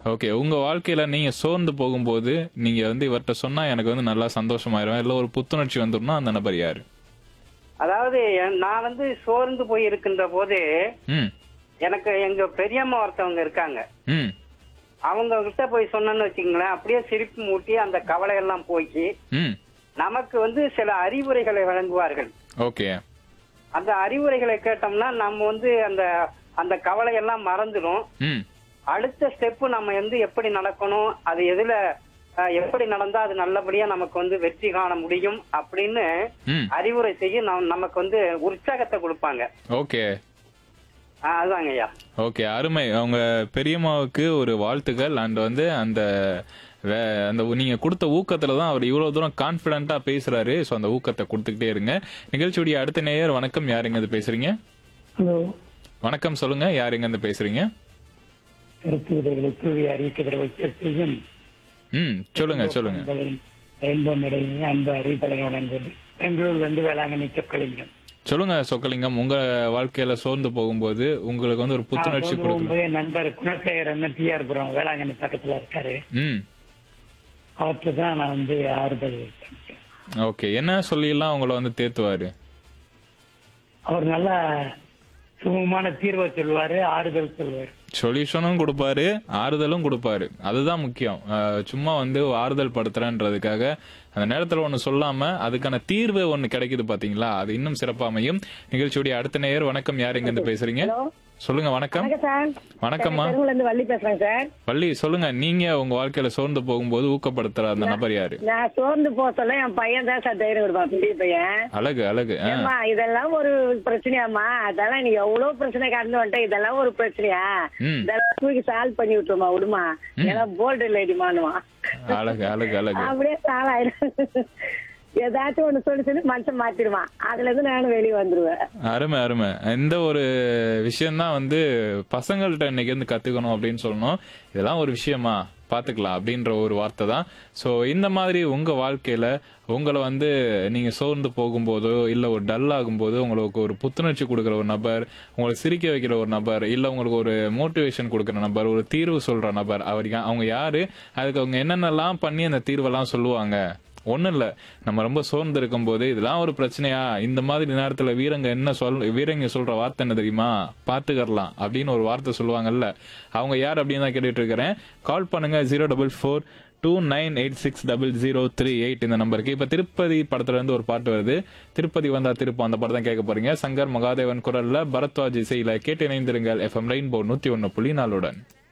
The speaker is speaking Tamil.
ஓகே உங்க வாழ்க்கையில நீங்க சோர்ந்து போகும்போது நீங்க வந்து இவர்கிட்ட சொன்னா எனக்கு வந்து நல்லா சந்தோஷமாயிரும் இல்ல ஒரு புத்துணர்ச்சி வந்துடும்னா அந்த நபர் யாரு அதாவது என்- நான் வந்து சோர்ந்து போய் இருக்கின்ற போது ம் எனக்கு எங்க பெரியம்மா ஒருத்தவங்க இருக்காங்க ம் அவங்க கிட்ட போய் சொன்னேன்னு வச்சுங்களேன் அப்படியே சிரிப்பு மூட்டி அந்த கவலை எல்லாம் போக்கி ம் நமக்கு வந்து சில அறிவுரைகளை வழங்குவார்கள் ஓகே அந்த அறிவுரைகளை கேட்டோம்னா நம்ம வந்து அந்த அந்த கவலை எல்லாம் மறந்துடும் ம் அடுத்த ஸ்டெப் நம்ம வந்து எப்படி நடக்கணும் அது எதுல அஹ், எப்படி நடந்தா அது நல்லபடியா நமக்கு வந்து வெற்றி காண முடியும் அப்படின்னு ம் அறிவுரை செய்ய நம்- நமக்கு வந்து உற்சாகத்தை கொடுப்பாங்க ஓகே அஹ், அதுதாங்க ஐயா ஓகே அருமை அவங்க பெரியம்மாவுக்கு ஒரு வாழ்த்துக்கள் அண்ட் வந்து அந்த வே- அந்த நீங்க கொடுத்த ஊக்கத்துல தான் அவர் இவ்வளவு தூரம் கான்பிடண்டா பேசுறாரு ஸோ அந்த ஊக்கத்தை கொடுத்துக்கிட்டே இருங்க நிகழ்ச்சியுடைய அடுத்த நேயர் வணக்கம் யாருங்க இது பேசுறீங்க ஹலோ வணக்கம் சொல்லுங்க யாருங்க இருந்து பேசுறீங்க கருத்து உதவிகளை தூவி அறிவிக்கிற வைத்தியம் ம் சொல்லுங்க சொல்லுங்க ரெயின்போ மேடையை அன்பு அறிவிப்பதனுடன் பெங்களூர்ல இருந்து வேளாங்கண்ணி சொக்கலிங்கம் சொல்லுங்க சொக்கலிங்கம் உங்க வாழ்க்கையில சோர்ந்து போகும்போது உங்களுக்கு வந்து ஒரு புத்துணர்ச்சி நான் கொடுக்கணும் போகும்போது என் நண்பர் குணசேகரன் டிஆர் புரம் வேளாங்கண்ணி பக்கத்துல இருக்காரு ம் அவர்கிட்ட தான் நான் வந்து ஆறுதல் பண்ணிட்டேன். ஓகே என்ன சொல்லிலாம் உங்களை வந்து தேத்துவாரு அவர் நல்ல சுகமான தீர்வை சொல்வாரு ஆறுதல் சொல்வாரு சொல்யூஷனும் கொடுப்பாரு ஆறுதலும் கொடுப்பாரு அதுதான் முக்கியம் அஹ் சும்மா வந்து ஆறுதல் படுத்துறேன்றதுக்காக அந்த நேரத்துல ஒண்ணு சொல்லாம அதுக்கான தீர்வு ஒண்ணு கிடைக்குது பாத்தீங்களா அது இன்னும் சிறப்பா அமையும் நிகழ்ச்சியுடைய அடுத்த நேயர் வணக்கம் யார் எங்க இருந்து பேசுறீங்க சொல்லுங்க வணக்கம் வணக்கம் சார் வணக்கம்மா தெருவுல இருந்து வள்ளி பேசுறேன் சார் வள்ளி சொல்லுங்க நீங்க உங்க வாழ்க்கையில சோர்ந்து போகும்போது ஊக்கப்படுத்துற அந்த நபர் யாரு நான் சோர்ந்து போக சொல்ல என் பையன் தான் சார் தைரியம் கொடுப்பான் பெரிய பையன் அழகு அழகு ஆ. ஏம்மா இதெல்லாம் ஒரு பிரச்சனையாம்மா அதெல்லாம் நீ எவ்வளவு பிரச்சனை கடந்து வந்துட்ட இதெல்லாம் ஒரு பிரச்சனையா ம். இதெல்லாம் தூக்கி சால்வ் பண்ணி விட்டுருமா விடுமா ஏன்னா போல்டு லேடிமானுமா அழகு அழகு அழகு அப்படியே சால் ஆயிடும் ஏதாச்சும் ஒண்ணு சொல்லி சொல்லி மனுஷன் மாத்திடுவான் அதுல இருந்து நானும் வெளியே வந்துருவேன் அருமை அருமை இந்த ஒரு விஷயம்தான் வந்து பசங்கள்கிட்ட இன்னைக்கு இருந்து கத்துக்கணும் அப்படின்னு சொல்லணும் இதெல்லாம் ஒரு விஷயமா பாத்துக்கலாம் அப்படின்ற ஒரு வார்த்தை தான் ஸோ இந்த மாதிரி உங்க வாழ்க்கையில உங்களை வந்து நீங்க சோர்ந்து போகும்போதோ இல்ல ஒரு டல் ஆகும்போதோ உங்களுக்கு ஒரு புத்துணர்ச்சி கொடுக்குற ஒரு நபர் உங்களை சிரிக்க வைக்கிற ஒரு நபர் இல்ல உங்களுக்கு ஒரு மோட்டிவேஷன் கொடுக்குற நபர் ஒரு தீர்வு சொல்ற நபர் அவர் யா- அவங்க யாரு அதுக்கு அவங்க என்னென்னலாம் பண்ணி அந்த தீர்வெல்லாம் சொல்லுவாங்க ஒண்ணும் இல்ல நம்ம ரொம்ப சோர்ந்து இருக்கும்போது இதெல்லாம் ஒரு பிரச்சனையா இந்த மாதிரி நேரத்துல வீரங்க என்ன சொல் வீரங்க சொல்ற வார்த்தை என்ன தெரியுமா பாத்துக்கறலாம் அப்படின்னு ஒரு வார்த்தை சொல்லுவாங்கல்ல அவங்க யார் அப்படின்னு தான் கேட்டுட்டு இருக்கிறேன் கால் பண்ணுங்க zero double four two nine eight six double zero three eight இந்த நம்பருக்கு இப்ப திருப்பதி படத்துல இருந்து ஒரு பாட்டு வருது திருப்பதி வந்தா திருப்பம் அந்த படம் தான் கேட்க போறீங்க சங்கர் மகாதேவன் குரல்ல பரத்வாஜ் இசையில கேட்டு இணைந்திருங்கள் எஃப்எம் ரெயின்போ நூத்தி ஒன்னு புள்ளி நாலுடன்